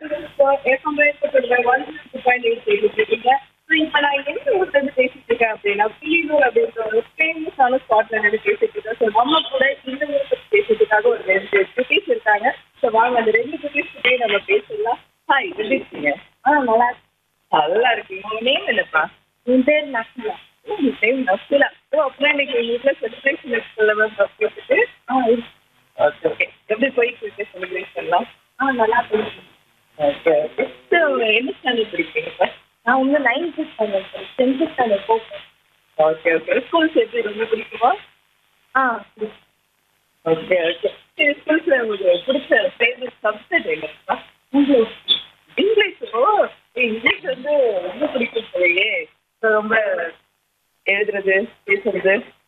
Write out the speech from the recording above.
இப்ப நான் எந்த ஊர்ல இருந்து பேசிட்டு இருக்கேன் அப்படின்னா பிலினூர் அப்படின்ற ஒரு ஃபேமஸான ஸ்பாட்ல நின்று பேசிட்டு இருக்கேன் ஸோ நம்ம கூட இந்த ஊரை பத்தி பேசுறதுக்காக ஒரு ரெண்டு குட்டீஸ் இருக்காங்க ஸோ வாங்க அந்த ரெண்டு குட்டீஸ் கிட்டே நம்ம பேசலாம் ஹாய் எப்படி இருக்கீங்க ஆ நல்லா இருக்கு. நல்லா இருக்கீங்க உங்க நேம் என்னப்பா என் பேர் நஸ்லா உங்க நேம் நஸ்லா ஓ அப்புறம் இன்னைக்கு எங்க வீட்டில் செலிப்ரேஷன் இருக்குல்ல மேம் பர்த்டேக்கு ஆ ஓகே ஓகே எப்படி போயிட்டு இருக்கு செலிப்ரேஷன்லாம் ஆ நல்லா போயிட்டு ஓகே ஓகே ஸோ என்ன ஸ்டாண்டர்ட் படிக்கிறீங்க நான் வந்து நைன்த்து ஸ்டாண்டர்ட் டென்த்து ஸ்டாண்டர்ட் போகிறேன் ஓகே ஓகே ஸ்கூல்ஸ் எப்படி ரொம்ப பிடிக்குமா ஆ ஓகே ஓகே சரி ஸ்கூல்ஸில் உங்களுக்கு பிடிச்ச ஃபேவரட் சப்ஜெக்ட் என்னப்பா இங்கிலீஷ் இங்கிலீஷ் ஓ இங்கிலீஷ் வந்து ரொம்ப பிடிக்கும் போலயே So, ரொம்ப எழுதுறது பேசுறது